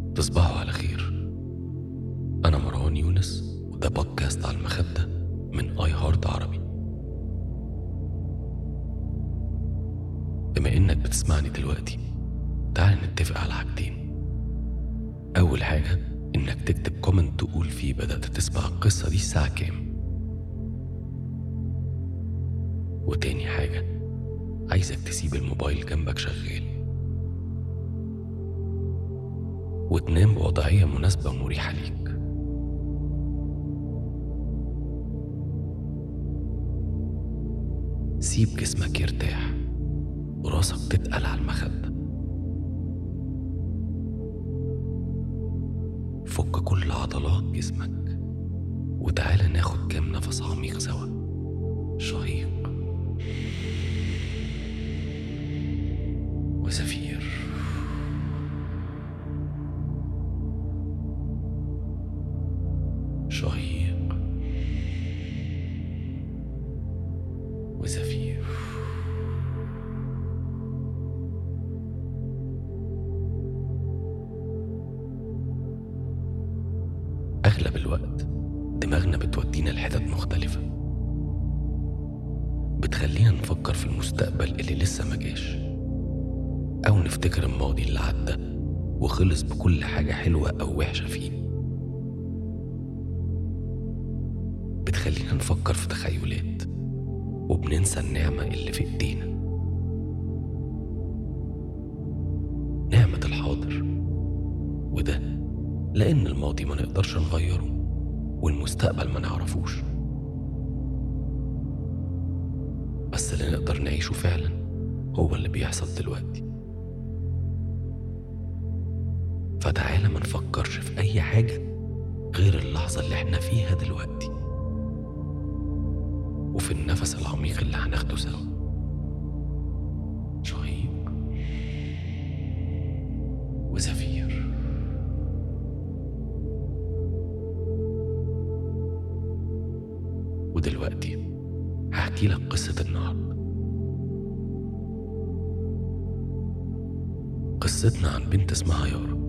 تصبحوا على خير أنا مروان يونس وده بودكاست على المخدة من آي هارت عربي بما إنك بتسمعني دلوقتي تعال نتفق على حاجتين أول حاجة إنك تكتب كومنت تقول فيه بدأت تسمع القصة دي الساعة كام وتاني حاجة عايزك تسيب الموبايل جنبك شغال وتنام بوضعية مناسبة ومريحة ليك سيب جسمك يرتاح وراسك تتقل على المخدة فك كل عضلات جسمك وتعالى ناخد كام نفس عميق سوا شهيق وزفير شهيق وزفير أغلب الوقت دماغنا بتودينا لحتت مختلفة بتخلينا نفكر في المستقبل اللي لسه مجاش أو نفتكر الماضي اللي عدى وخلص بكل حاجة حلوة أو وحشة فيه بتخلينا نفكر في تخيلات وبننسى النعمة اللي في إيدينا نعمة الحاضر وده لأن الماضي ما نقدرش نغيره والمستقبل ما نعرفوش بس اللي نقدر نعيشه فعلا هو اللي بيحصل دلوقتي فتعالى ما نفكرش في أي حاجة غير اللحظة اللي احنا فيها دلوقتي وفي النفس العميق اللي هناخده سوا شهيق وزفير ودلوقتي هحكي لك قصة النهاردة قصتنا عن بنت اسمها يارا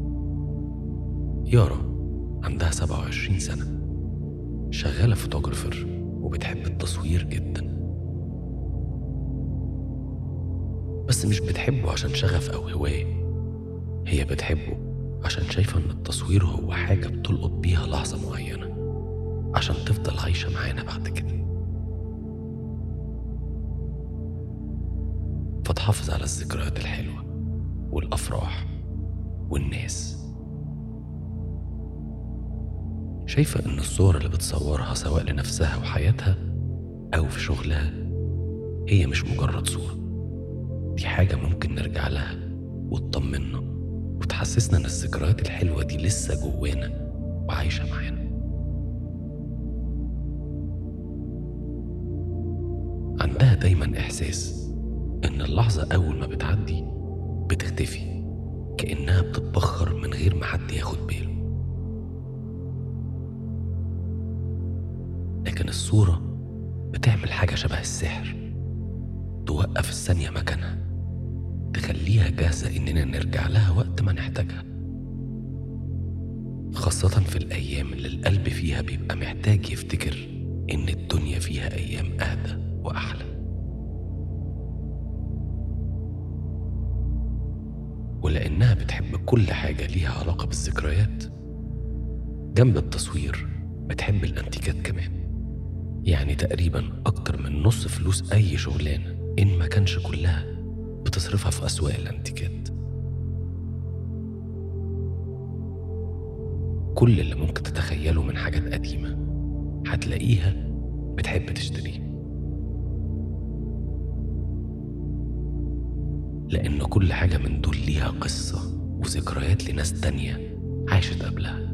يارا عندها 27 سنة شغالة فوتوغرافر وبتحب التصوير جدا بس مش بتحبه عشان شغف أو هواية هي بتحبه عشان شايفة إن التصوير هو حاجة بتلقط بيها لحظة معينة عشان تفضل عايشة معانا بعد كده فتحافظ على الذكريات الحلوة والأفراح والناس شايفة إن الصور اللي بتصورها سواء لنفسها وحياتها أو في شغلها هي مش مجرد صورة دي حاجة ممكن نرجع لها وتطمنا وتحسسنا إن الذكريات الحلوة دي لسه جوانا وعايشة معانا عندها دايما إحساس إن اللحظة أول ما بتعدي بتختفي كأنها بتتبخر من غير ما حد ياخد باله لكن الصورة بتعمل حاجة شبه السحر توقف الثانية مكانها تخليها جاهزة إننا نرجع لها وقت ما نحتاجها خاصة في الأيام اللي القلب فيها بيبقى محتاج يفتكر إن الدنيا فيها أيام أهدى وأحلى ولأنها بتحب كل حاجة ليها علاقة بالذكريات جنب التصوير بتحب الأنتيكات كمان يعني تقريبا أكتر من نص فلوس أي شغلانة إن ما كانش كلها بتصرفها في أسواق الأنتيكات كل اللي ممكن تتخيله من حاجات قديمة هتلاقيها بتحب تشتريه لأن كل حاجة من دول ليها قصة وذكريات لناس تانية عاشت قبلها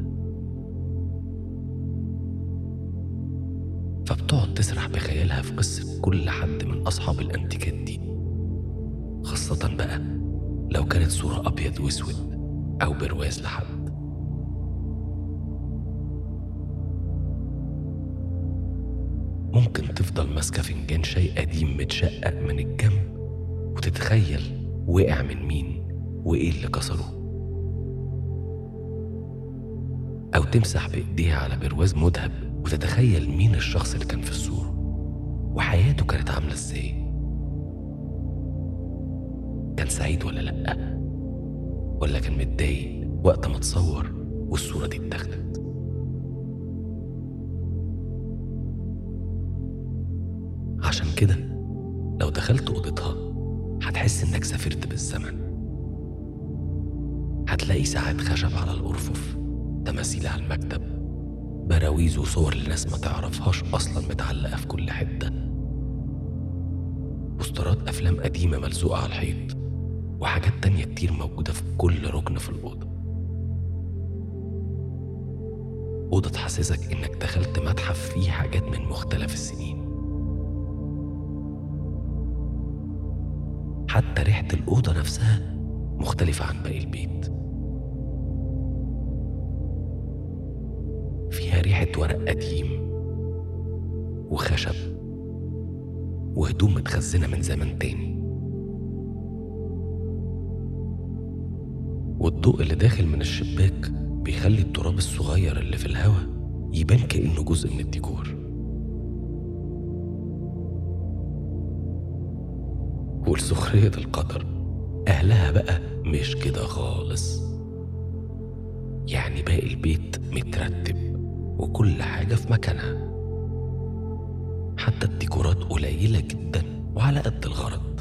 فبتقعد تسرح بخيالها في قصة كل حد من أصحاب الأنتيكات دي خاصة بقى لو كانت صورة أبيض وأسود أو برواز لحد ممكن تفضل ماسكة فنجان شاي قديم متشقق من الجنب وتتخيل وقع من مين وإيه اللي كسره قعدت تمسح بإيديها على برواز مذهب وتتخيل مين الشخص اللي كان في الصورة وحياته كانت عاملة ازاي كان سعيد ولا لأ ولا كان متضايق وقت ما تصور والصورة دي اتاخدت عشان كده لو دخلت أوضتها هتحس إنك سافرت بالزمن هتلاقي ساعات خشب على الأرفف تماثيل على المكتب براويز وصور لناس ما تعرفهاش أصلا متعلقة في كل حتة بوسترات أفلام قديمة ملزوقة على الحيط وحاجات تانية كتير موجودة في كل ركن في الأوضة أوضة تحسسك إنك دخلت متحف فيه حاجات من مختلف السنين حتى ريحة الأوضة نفسها مختلفة عن باقي البيت فيها ريحة ورق قديم وخشب وهدوم متخزنة من زمن تاني والضوء اللي داخل من الشباك بيخلي التراب الصغير اللي في الهوا يبان كأنه جزء من الديكور ولسخرية القدر أهلها بقى مش كده خالص يعني باقي البيت مترتب وكل حاجة في مكانها حتى الديكورات قليلة جدا وعلى قد الغرض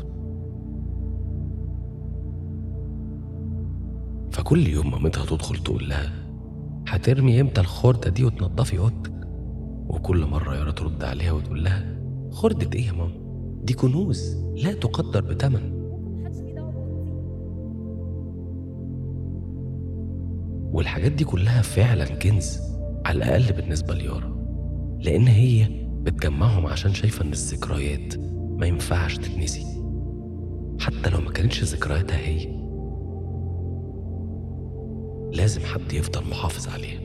فكل يوم مامتها تدخل تقول لها هترمي امتى الخردة دي وتنضفي اوضتك وكل مرة يارا ترد عليها وتقول لها خردة ايه يا ماما دي كنوز لا تقدر بثمن والحاجات دي كلها فعلا كنز على الأقل بالنسبة ليارا لأن هي بتجمعهم عشان شايفة إن الذكريات ما ينفعش تتنسي حتى لو ما كانتش ذكرياتها هي لازم حد يفضل محافظ عليها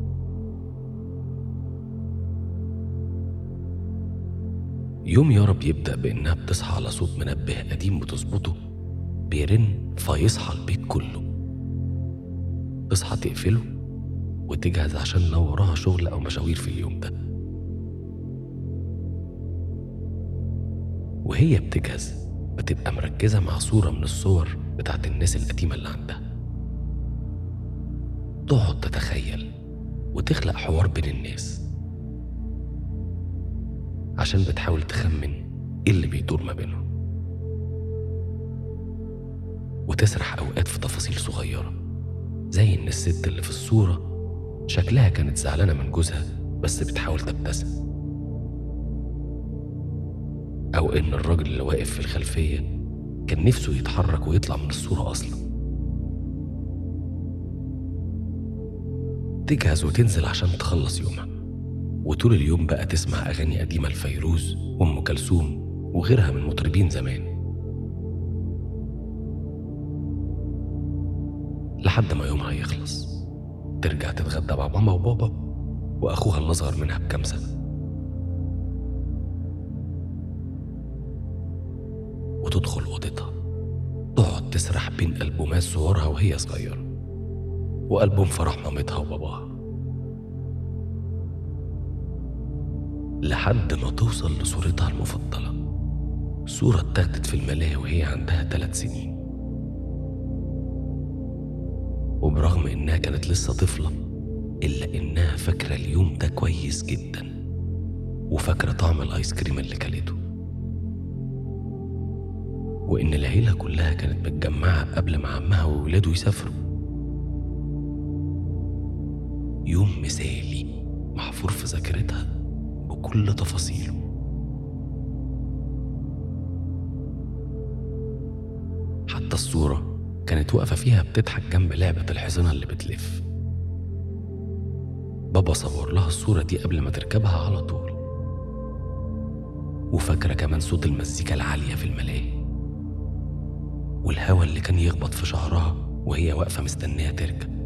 يوم يارا بيبدأ بإنها بتصحى على صوت منبه قديم بتظبطه بيرن فيصحى البيت كله تصحى تقفله وتجهز عشان لو وراها شغل أو مشاوير في اليوم ده وهي بتجهز بتبقى مركزة مع صورة من الصور بتاعت الناس القديمة اللي عندها تقعد تتخيل وتخلق حوار بين الناس عشان بتحاول تخمن ايه اللي بيدور ما بينهم وتسرح اوقات في تفاصيل صغيره زي ان الست اللي في الصوره شكلها كانت زعلانه من جوزها بس بتحاول تبتسم او ان الراجل اللي واقف في الخلفيه كان نفسه يتحرك ويطلع من الصوره اصلا تجهز وتنزل عشان تخلص يومها وطول اليوم بقى تسمع أغاني قديمة لفيروز وأم كلثوم وغيرها من مطربين زمان لحد ما يومها يخلص ترجع تتغدى مع ماما وبابا وأخوها اللي أصغر منها بكام سنة وتدخل أوضتها تقعد تسرح بين ألبومات صورها وهي صغيرة وألبوم فرح مامتها وباباها لحد ما توصل لصورتها المفضلة صورة اتاخدت في الملاهي وهي عندها ثلاث سنين وبرغم إنها كانت لسه طفلة إلا إنها فاكرة اليوم ده كويس جدا وفاكرة طعم الآيس كريم اللي كلته وإن العيلة كلها كانت متجمعة قبل ما عمها وولاده يسافروا يوم مثالي محفور في ذاكرتها بكل تفاصيله حتى الصورة كانت واقفة فيها بتضحك جنب لعبة الحصانة اللي بتلف بابا صور لها الصورة دي قبل ما تركبها على طول وفاكرة كمان صوت المزيكا العالية في الملاهي والهوا اللي كان يخبط في شعرها وهي واقفة مستنية تركب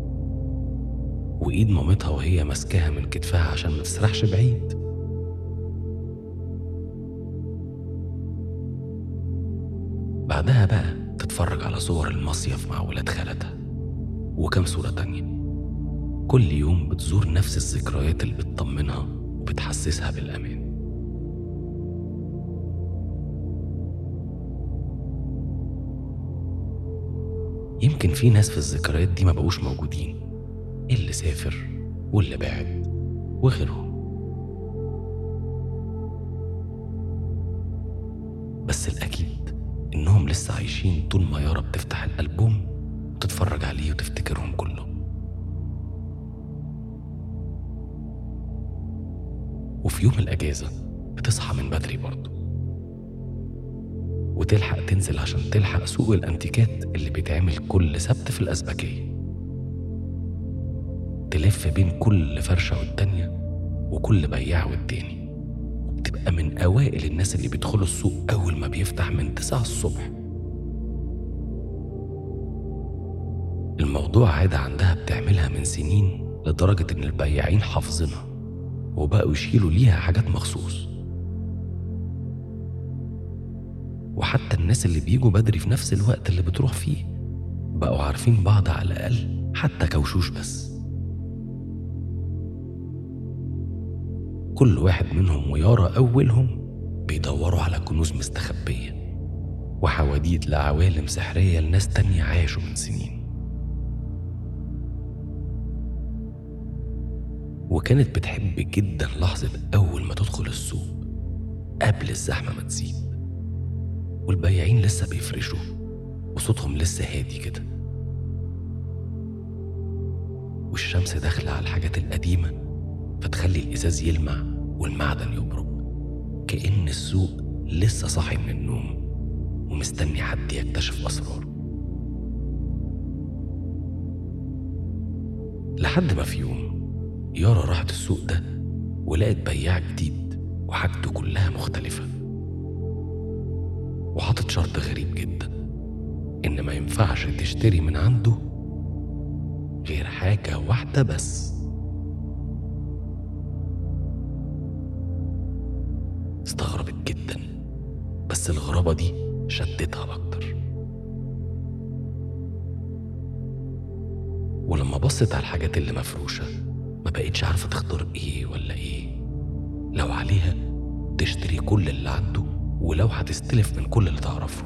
وإيد مامتها وهي ماسكاها من كتفها عشان ما تسرحش بعيد بعدها بقى تتفرج على صور المصيف مع ولاد خالتها وكم صورة تانية كل يوم بتزور نفس الذكريات اللي بتطمنها وبتحسسها بالأمان يمكن في ناس في الذكريات دي ما بقوش موجودين اللي سافر واللي بعد وغيرهم بس الأكيد إنهم لسه عايشين طول ما يارا بتفتح الألبوم وتتفرج عليه وتفتكرهم كلهم وفي يوم الأجازة بتصحى من بدري برضه وتلحق تنزل عشان تلحق سوق الأنتيكات اللي بيتعمل كل سبت في الأزبكية تلف بين كل فرشة والتانية وكل بياع والتاني وبتبقى من أوائل الناس اللي بيدخلوا السوق أول ما بيفتح من تسعة الصبح الموضوع عادة عندها بتعملها من سنين لدرجة إن البياعين حافظينها وبقوا يشيلوا ليها حاجات مخصوص وحتى الناس اللي بيجوا بدري في نفس الوقت اللي بتروح فيه بقوا عارفين بعض على الأقل حتى كوشوش بس كل واحد منهم ويارا أولهم بيدوروا على كنوز مستخبية وحواديت لعوالم سحرية لناس تانية عاشوا من سنين وكانت بتحب جدا لحظة أول ما تدخل السوق قبل الزحمة ما تزيد والبياعين لسه بيفرشوا وصوتهم لسه هادي كده والشمس داخلة على الحاجات القديمة فتخلي الإزاز يلمع والمعدن يبرق كأن السوق لسه صاحي من النوم ومستني حد يكتشف أسراره لحد ما في يوم يارا راحت السوق ده ولقت بياع جديد وحاجته كلها مختلفة وحاطط شرط غريب جدا إن ما ينفعش تشتري من عنده غير حاجة واحدة بس استغربت جدا بس الغرابة دي شدتها أكتر ولما بصت على الحاجات اللي مفروشة ما بقتش عارفة تختار إيه ولا إيه لو عليها تشتري كل اللي عنده ولو هتستلف من كل اللي تعرفه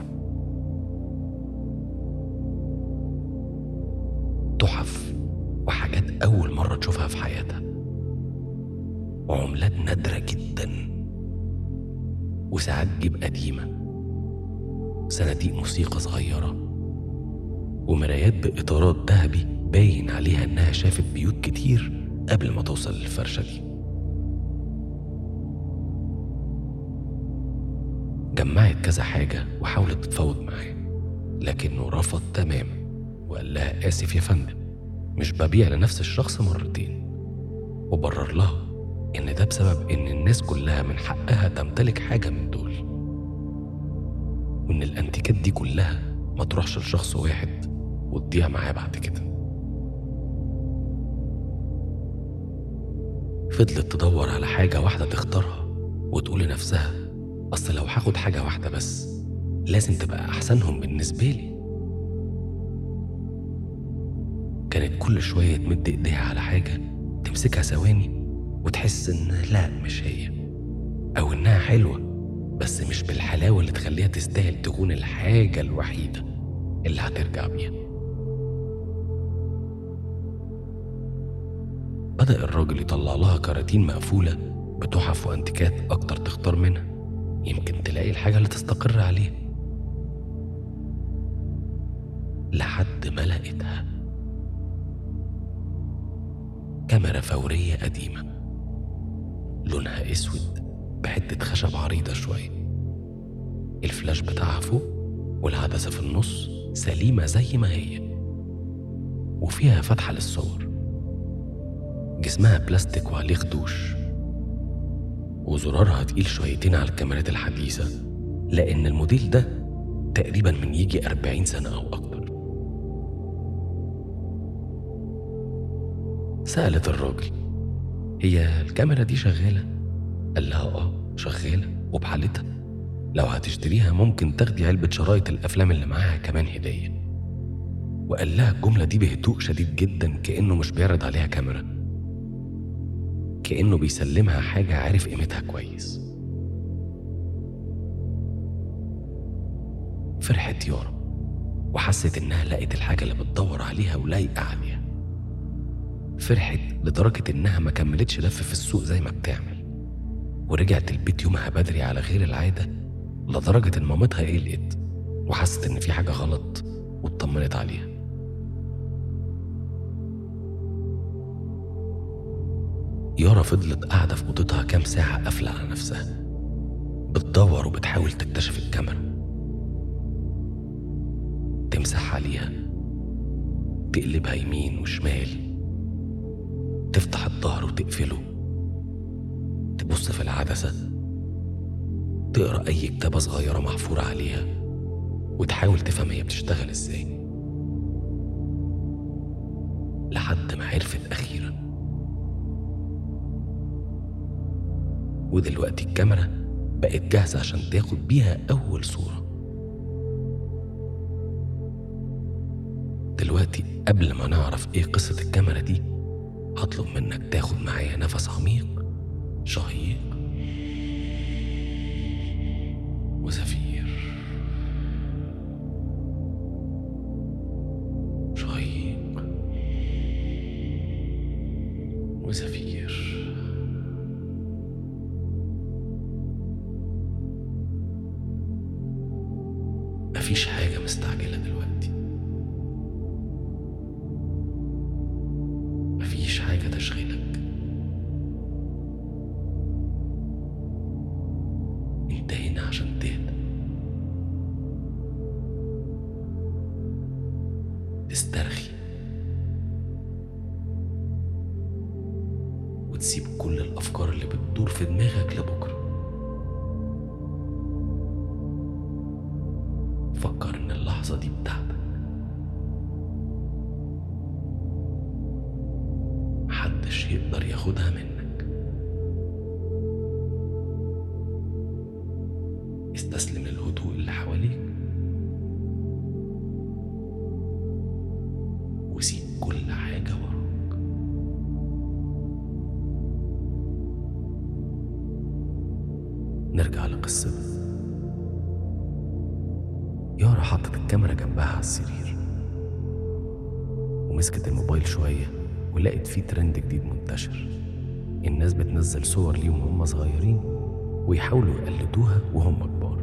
تحف وحاجات أول مرة تشوفها في حياتها وعملات نادرة جدا وساعات جيب قديمة صناديق موسيقى صغيرة ومرايات بإطارات ذهبي باين عليها إنها شافت بيوت كتير قبل ما توصل للفرشة دي جمعت كذا حاجة وحاولت تتفاوض معاه لكنه رفض تماما وقال لها آسف يا فندم مش ببيع لنفس الشخص مرتين وبرر لها إن ده بسبب إن الناس كلها من حقها تمتلك حاجة من دول وإن الأنتيكات دي كلها ما تروحش لشخص واحد وتضيع معاه بعد كده فضلت تدور على حاجة واحدة تختارها وتقول لنفسها أصل لو هاخد حاجة واحدة بس لازم تبقى أحسنهم بالنسبة لي كانت كل شوية تمد إيديها على حاجة تمسكها ثواني وتحس إن لا مش هي أو إنها حلوة بس مش بالحلاوة اللي تخليها تستاهل تكون الحاجة الوحيدة اللي هترجع بيها بدأ الراجل يطلع لها كراتين مقفولة بتحف وأنتيكات أكتر تختار منها يمكن تلاقي الحاجة اللي تستقر عليها لحد ما لقيتها كاميرا فورية قديمة لونها أسود بحتة خشب عريضة شوية الفلاش بتاعها فوق والعدسة في النص سليمة زي ما هي وفيها فتحة للصور جسمها بلاستيك وعليه خدوش وزرارها تقيل شويتين على الكاميرات الحديثة لأن الموديل ده تقريبا من يجي أربعين سنة أو أكتر سألت الراجل هي الكاميرا دي شغالة؟ قال لها آه شغالة وبحالتها لو هتشتريها ممكن تاخدي علبة شرايط الأفلام اللي معاها كمان هدية وقال لها الجملة دي بهدوء شديد جدا كأنه مش بيعرض عليها كاميرا كأنه بيسلمها حاجة عارف قيمتها كويس فرحت يارا وحست إنها لقت الحاجة اللي بتدور عليها ولايقة عليها فرحت لدرجة إنها ما كملتش لف في السوق زي ما بتعمل ورجعت البيت يومها بدري على غير العادة لدرجة إن مامتها قلقت وحست إن في حاجة غلط واطمنت عليها يارا فضلت قاعدة في أوضتها كام ساعة قافلة على نفسها بتدور وبتحاول تكتشف الكاميرا تمسح عليها تقلبها يمين وشمال تفتح الظهر وتقفله تبص في العدسة تقرا أي كتابة صغيرة محفورة عليها وتحاول تفهم هي بتشتغل ازاي لحد ما عرفت أخيرا ودلوقتي الكاميرا بقت جاهزة عشان تاخد بيها أول صورة دلوقتي قبل ما نعرف ايه قصة الكاميرا دي هطلب منك تاخد معايا نفس عميق شهيق وزفير شهيق وزفير مفيش حاجة مستعجلة دلوقتي مفيش حاجة تشغلك انت هنا عشان تهدى تسترخي وتسيب كل الأفكار اللي بتدور في دماغك لبكرة فكر إن اللحظة دي بتاعتك محدش يقدر ياخدها منك استسلم للهدوء اللي حواليك وسيب كل حاجة وراك نرجع لقصتنا يارا حطت الكاميرا جنبها على السرير ومسكت الموبايل شوية ولقت فيه ترند جديد منتشر الناس بتنزل صور ليهم وهم صغيرين ويحاولوا يقلدوها وهم كبار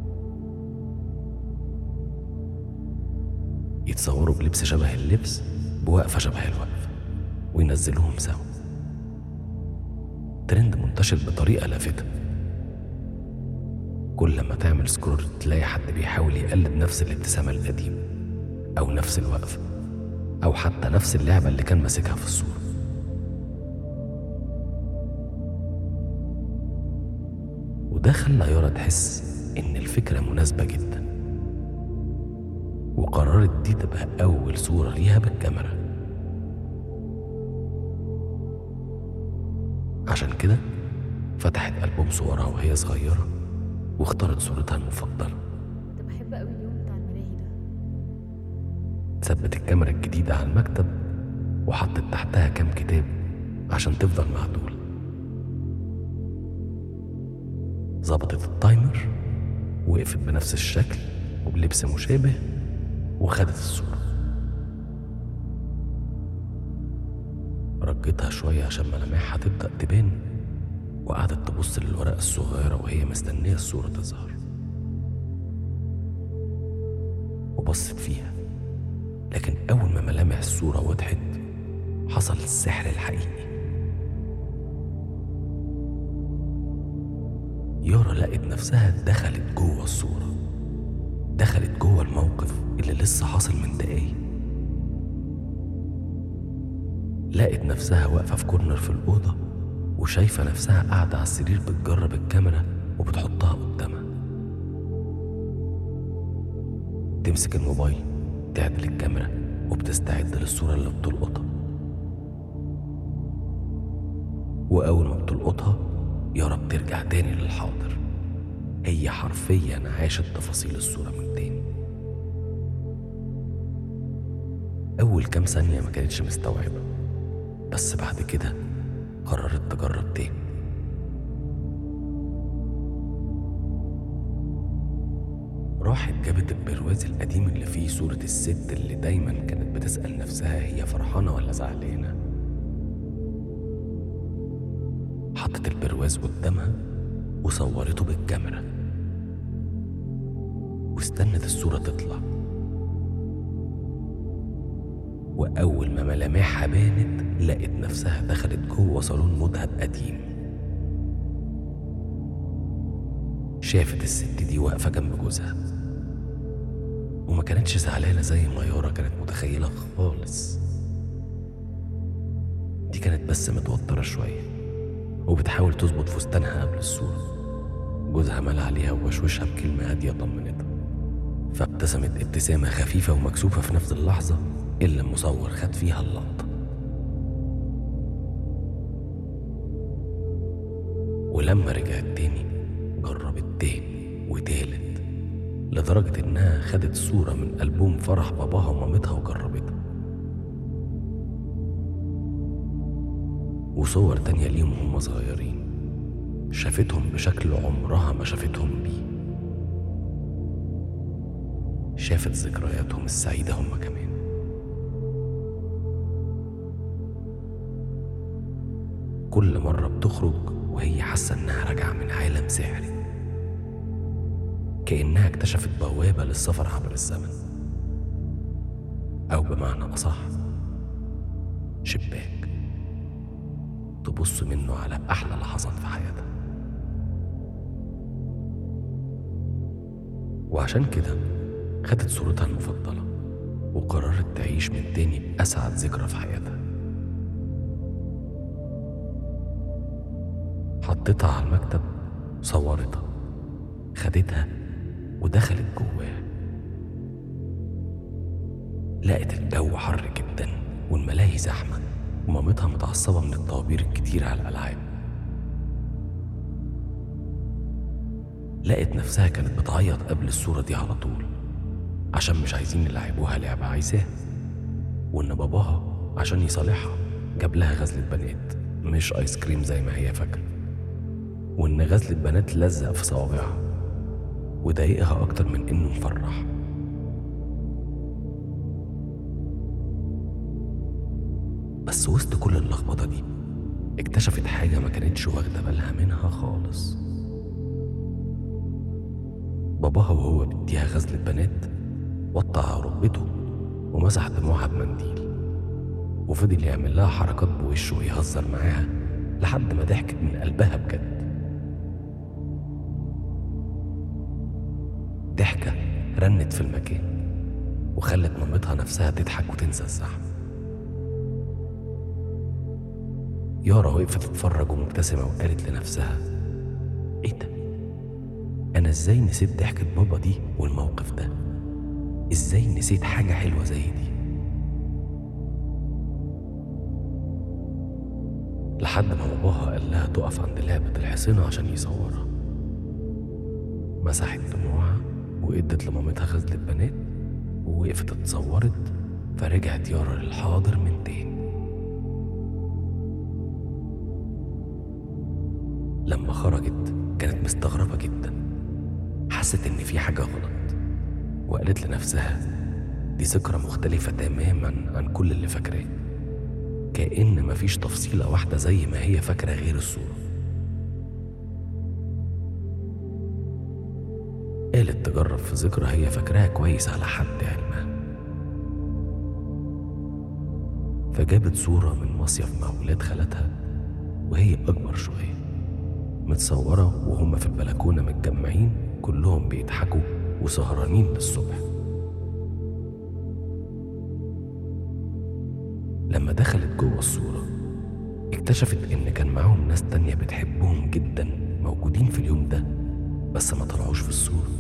يتصوروا بلبس شبه اللبس بوقفة شبه الوقفة وينزلوهم سوا ترند منتشر بطريقة لافتة كل ما تعمل سكرول تلاقي حد بيحاول يقلد نفس الابتسامة القديمة أو نفس الوقفة أو حتى نفس اللعبة اللي كان ماسكها في الصورة وده خلى يارا تحس إن الفكرة مناسبة جدا وقررت دي تبقى أول صورة ليها بالكاميرا عشان كده فتحت ألبوم صورها وهي صغيرة واختارت صورتها المفضلة كنت بحب قوي اليوم بتاع الملاهي ده ثبت الكاميرا الجديدة على المكتب وحطت تحتها كام كتاب عشان تفضل معدولة ظبطت التايمر وقفت بنفس الشكل وبلبس مشابه وخدت الصورة رجتها شوية عشان ملامحها تبدأ تبان وقعدت تبص للورقة الصغيرة وهي مستنية الصورة تظهر وبصت فيها لكن أول ما ملامح الصورة وضحت حصل السحر الحقيقي يارا لقت نفسها دخلت جوه الصورة دخلت جوه الموقف اللي لسه حاصل من دقايق لقت نفسها واقفة في كورنر في الأوضة وشايفة نفسها قاعدة على السرير بتجرب الكاميرا وبتحطها قدامها تمسك الموبايل تعدل الكاميرا وبتستعد للصورة اللي بتلقطها وأول ما بتلقطها يارا بترجع تاني للحاضر هي حرفيا عاشت تفاصيل الصورة من تاني أول كام ثانية ما كانتش مستوعبة بس بعد كده قررت تجرب تاني راحت جابت البرواز القديم اللي فيه صورة الست اللي دايما كانت بتسأل نفسها هي فرحانة ولا زعلانة حطت البرواز قدامها وصورته بالكاميرا واستنت الصورة تطلع وأول ما ملامحها بانت لقت نفسها دخلت جوه صالون مذهب قديم شافت الست دي واقفة جنب جوزها وما كانتش زعلانة زي ما يارا كانت متخيلة خالص دي كانت بس متوترة شوية وبتحاول تظبط فستانها قبل الصورة جوزها مال عليها ووشوشها بكلمة هادية طمنتها فابتسمت ابتسامة خفيفة ومكسوفة في نفس اللحظة اللي المصور خد فيها اللقطة ولما رجعت تاني جربت تاني وتالت لدرجة إنها خدت صورة من ألبوم فرح باباها ومامتها وجربتها وصور تانية ليهم وهم صغيرين شافتهم بشكل عمرها ما شافتهم بيه شافت ذكرياتهم السعيدة هم كمان كل مرة بتخرج وهي حاسة إنها راجعة من عالم سحري كأنها اكتشفت بوابة للسفر عبر الزمن أو بمعنى أصح شباك تبص منه على أحلى لحظات في حياتها وعشان كده خدت صورتها المفضلة وقررت تعيش من تاني بأسعد ذكرى في حياتها حطيتها على المكتب صورتها خدتها ودخلت جواها لقت الجو حر جدا والملاهي زحمة ومامتها متعصبة من الطوابير الكتير على الألعاب لقت نفسها كانت بتعيط قبل الصورة دي على طول عشان مش عايزين يلعبوها لعبة عايزاها وإن باباها عشان يصالحها جاب لها غزلة بنات مش آيس كريم زي ما هي فاكرة وإن غزلة بنات لزق في صوابعها وضايقها أكتر من إنه مفرح بس وسط كل اللخبطة دي اكتشفت حاجة ما كانتش واخدة بالها منها خالص باباها وهو بيديها غزلة بنات وطى ركبته ومسح دموعها بمنديل وفضل يعمل لها حركات بوشه ويهزر معاها لحد ما ضحكت من قلبها بجد ضحكة رنت في المكان وخلت مامتها نفسها تضحك وتنسى الزحمة يارا وقفت تتفرج ومبتسمة وقالت لنفسها ايه ده انا ازاي نسيت ضحكة بابا دي والموقف ده ازاي نسيت حاجة حلوة زي دي لحد ما باباها قال لها تقف عند لعبة الحصينة عشان يصورها مسحت دموعها وادت لمامتها غزلة بنات ووقفت اتصورت فرجعت يارا للحاضر من تاني لما خرجت كانت مستغربة جدا حست إن في حاجة غلط وقالت لنفسها دي ذكرى مختلفة تماما عن كل اللي فاكراه كأن مفيش تفصيلة واحدة زي ما هي فاكرة غير الصورة قالت تجرب في ذكرى هي فاكراها كويس على حد علمها فجابت صورة من مصيف مع ولاد خالتها وهي أكبر شوية متصورة وهم في البلكونة متجمعين كلهم بيضحكوا وسهرانين للصبح لما دخلت جوه الصورة اكتشفت إن كان معاهم ناس تانية بتحبهم جدا موجودين في اليوم ده بس ما طلعوش في الصورة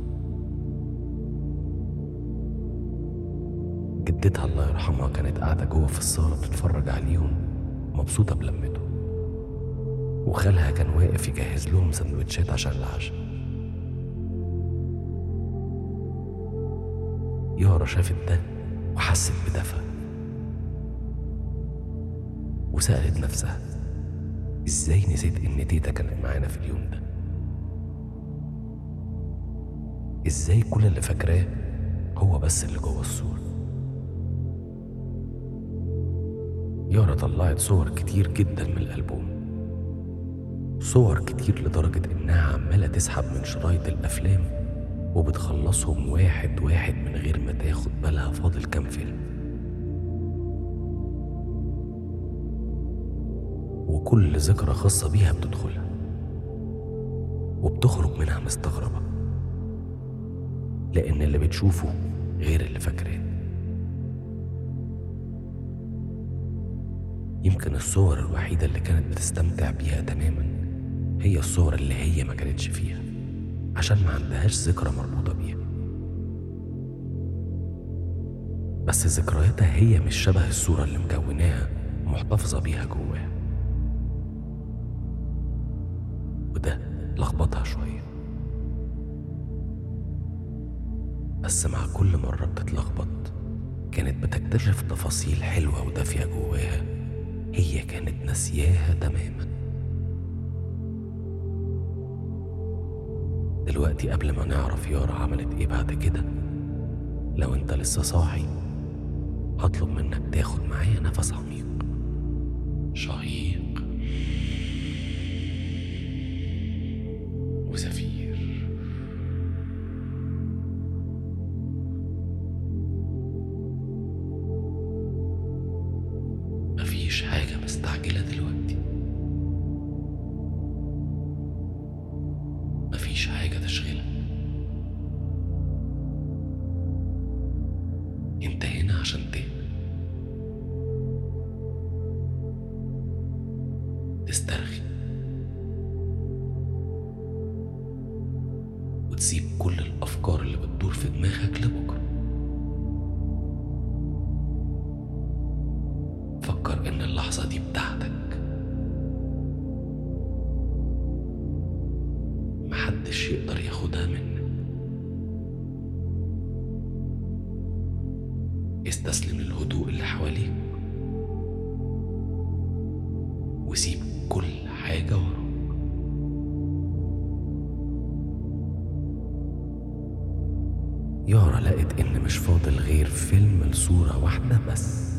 جدتها الله يرحمها كانت قاعدة جوه في الصالة بتتفرج عليهم مبسوطة بلمته وخالها كان واقف يجهز لهم سندوتشات عشان العشاء يارا شافت ده وحست بدفى وسألت نفسها ازاي نسيت ان تيتا كانت معانا في اليوم ده ازاي كل اللي فاكراه هو بس اللي جوه الصورة يارا طلعت صور كتير جدا من الألبوم صور كتير لدرجة إنها عمالة تسحب من شرايط الأفلام وبتخلصهم واحد واحد من غير ما تاخد بالها فاضل كام فيلم وكل ذكرى خاصة بيها بتدخلها وبتخرج منها مستغربة لأن اللي بتشوفه غير اللي فاكراه يمكن الصور الوحيدة اللي كانت بتستمتع بيها تماما هي الصور اللي هي ما كانتش فيها عشان ما عندهاش ذكرى مربوطة بيها بس ذكرياتها هي مش شبه الصورة اللي مكوناها ومحتفظة بيها جواها وده لخبطها شوية بس مع كل مرة بتتلخبط كانت بتكتشف تفاصيل حلوة ودافية جواها هي كانت ناسياها تماما دلوقتي قبل ما نعرف يارا عملت ايه بعد كده لو انت لسه صاحي هطلب منك تاخد معايا نفس عميق شهيق وزفير مفيش حاجة مستعجلة دلوقتي مفيش حاجة تشغلك انت هنا عشان تهدى تسترخي وتسيب كل الأفكار اللي بتدور في دماغك لبكرة فكر إن اللحظة دي بتاعتك محدش يقدر ياخدها منك استسلم للهدوء اللي حواليك وسيب كل حاجة وراك يارا لقت إن مش فاضل غير فيلم لصورة واحدة بس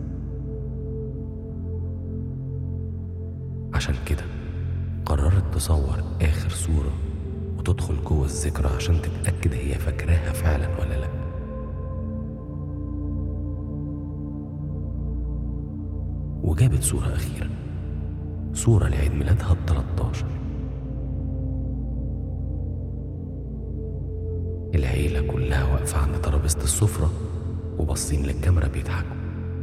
عشان كده قررت تصور آخر صورة وتدخل جوه الذكرى عشان تتأكد هي فاكراها فعلا ولا لأ وجابت صورة أخيرة صورة لعيد ميلادها ال 13 العيلة كلها واقفة عند ترابيزة السفرة وباصين للكاميرا بيضحكوا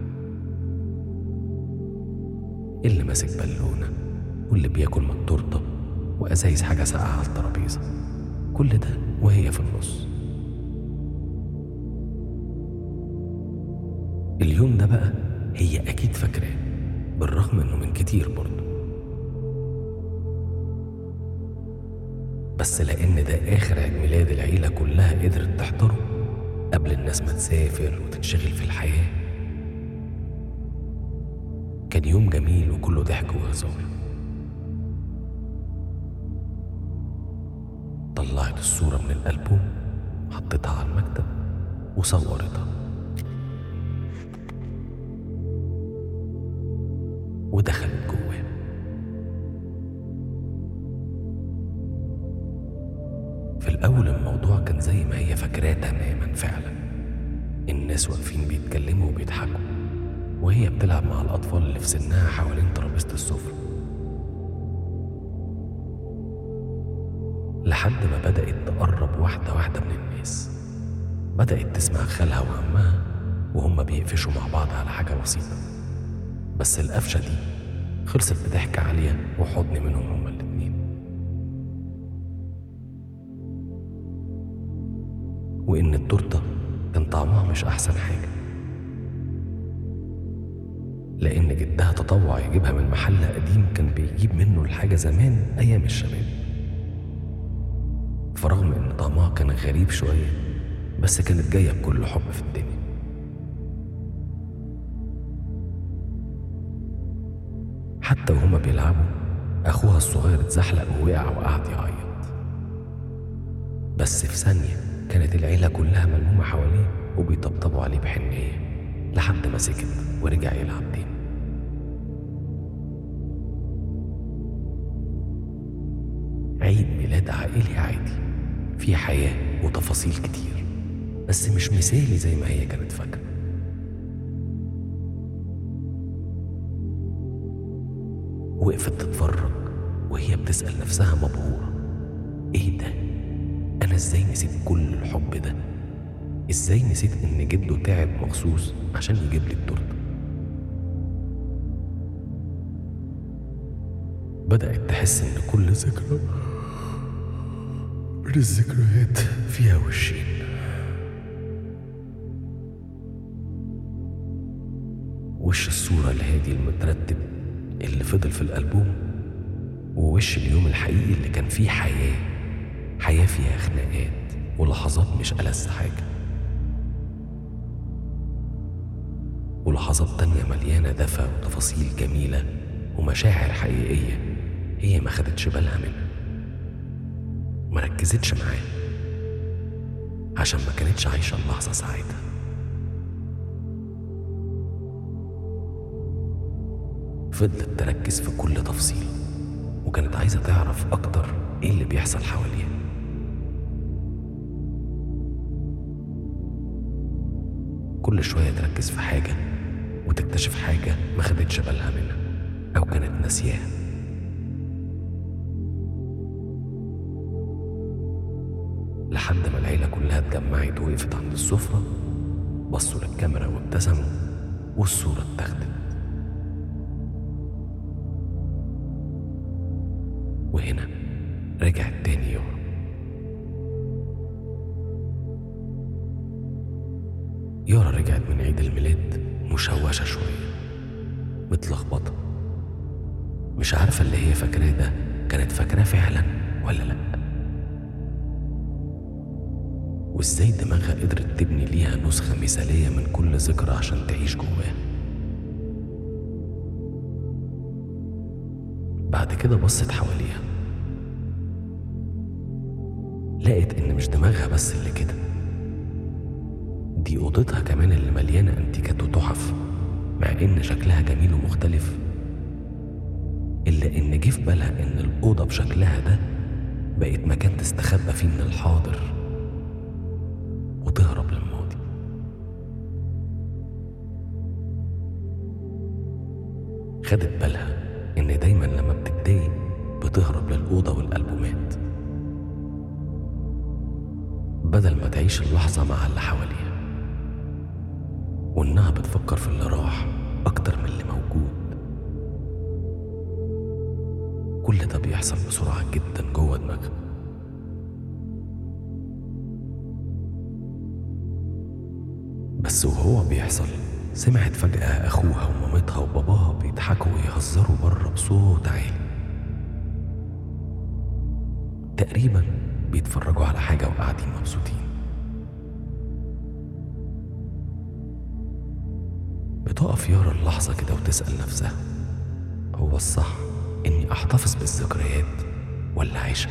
اللي ماسك بالونة واللي بياكل من التورتة وأزايز حاجة ساقعة على الترابيزة كل ده وهي في النص اليوم ده بقى هي أكيد فاكراه بالرغم إنه من كتير برضه بس لأن ده آخر عيد ميلاد العيلة كلها قدرت تحضره قبل الناس ما تسافر وتنشغل في الحياة كان يوم جميل وكله ضحك وهزار طلعت الصورة من الألبوم حطيتها على المكتب وصورتها ودخلت جواه في الأول الموضوع كان زي ما هي فاكراه تماما فعلا الناس واقفين بيتكلموا وبيضحكوا وهي بتلعب مع الأطفال اللي في سنها حوالين ترابيزة السفرة لحد ما بدأت تقرب واحدة واحدة من الناس بدأت تسمع خالها وعمها وهم بيقفشوا مع بعض على حاجة بسيطة بس القفشة دي خلصت بضحكة عالية وحضن منهم هما الاتنين وإن التورتة كان طعمها مش أحسن حاجة لأن جدها تطوع يجيبها من محل قديم كان بيجيب منه الحاجة زمان أيام الشباب فرغم إن طعمها كان غريب شوية بس كانت جاية بكل حب في الدنيا حتى وهما بيلعبوا أخوها الصغير اتزحلق ووقع وقعد يعيط بس في ثانية كانت العيلة كلها ملمومة حواليه وبيطبطبوا عليه بحنية لحد ما سكت ورجع يلعب تاني عيد ميلاد عائلي عادي فيه حياة وتفاصيل كتير بس مش مثالي زي ما هي كانت فاكرة وقفت تتفرج وهي بتسأل نفسها مبهورة ايه ده انا ازاي نسيت كل الحب ده ازاي نسيت ان جده تعب مخصوص عشان يجيب لي التورته بدأت تحس إن كل ذكرى من الذكريات فيها وشين وش الصورة الهادي المترتب اللي فضل في الألبوم ووش اليوم الحقيقي اللي كان فيه حياة حياة فيها خناقات ولحظات مش ألذ حاجة ولحظات تانية مليانة دفى وتفاصيل جميلة ومشاعر حقيقية هي ما خدتش بالها منها ما ركزتش معاه عشان ما كانتش عايشة اللحظة ساعتها فضلت تركز في كل تفصيلة وكانت عايزة تعرف أكتر إيه اللي بيحصل حواليها كل شوية تركز في حاجة وتكتشف حاجة ما خدتش بالها منها أو كانت ناسياها لحد ما العيلة كلها اتجمعت ووقفت عند السفرة بصوا للكاميرا وابتسموا والصورة اتاخدت وهنا رجعت تاني يورا يارا رجعت من عيد الميلاد مشوشة شوية متلخبطة مش عارفة اللي هي فاكراه ده كانت فاكراه فعلا ولا لأ وازاي دماغها قدرت تبني ليها نسخة مثالية من كل ذكرى عشان تعيش جواها بعد كده بصت حواليها لقت ان مش دماغها بس اللي كده دي اوضتها كمان اللي مليانة انتيكات وتحف مع ان شكلها جميل ومختلف الا ان جه في بالها ان الاوضة بشكلها ده بقت مكان تستخبى فيه من الحاضر وتهرب للماضي خدت بالها إن دايما لما بتتضايق بتهرب للأوضة والألبومات بدل ما تعيش اللحظة مع اللي حواليها وإنها بتفكر في اللي راح أكتر من اللي موجود كل ده بيحصل بسرعة جدا جوه دماغها بس وهو بيحصل سمعت فجأة أخوها ومامتها وباباها بيضحكوا ويهزروا بره بصوت عالي تقريبا بيتفرجوا على حاجة وقاعدين مبسوطين بتقف يارا اللحظة كده وتسأل نفسها هو الصح إني أحتفظ بالذكريات ولا أعيشها؟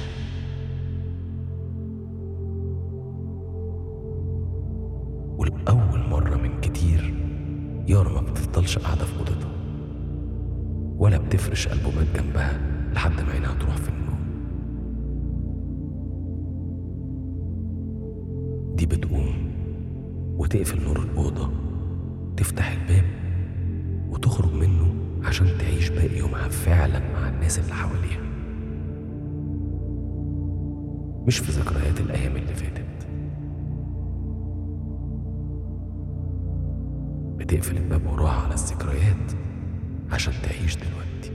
ولأول مرة من كتير يارا ما بتفضلش قاعدة في أوضتها ولا بتفرش ألبومات جنبها لحد ما عينها تروح في النوم دي بتقوم وتقفل نور الأوضة تفتح الباب وتخرج منه عشان تعيش باقي يومها فعلا مع الناس اللي حواليها مش في ذكريات الأيام اللي فاتت بتقفل الباب وراها على الذكريات عشان تعيش دلوقتي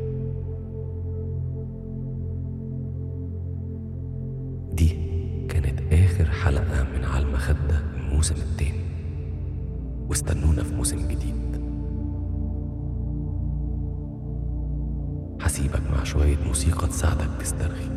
دي كانت آخر حلقة من على المخدة الموسم التاني واستنونا في موسم جديد هسيبك مع شوية موسيقى تساعدك تسترخي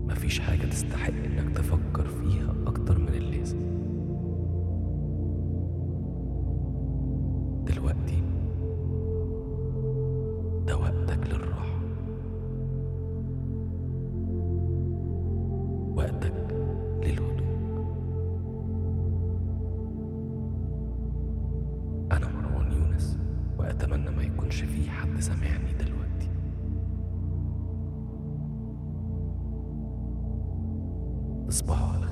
مفيش حاجة تستحق إنك تفكر فيها أكتر من اللازم دلوقتي ده وقتك للراحة وقتك للهدوء أنا مروان يونس وأتمنى ما يكونش في حد سامعني دلوقتي تصبحوا على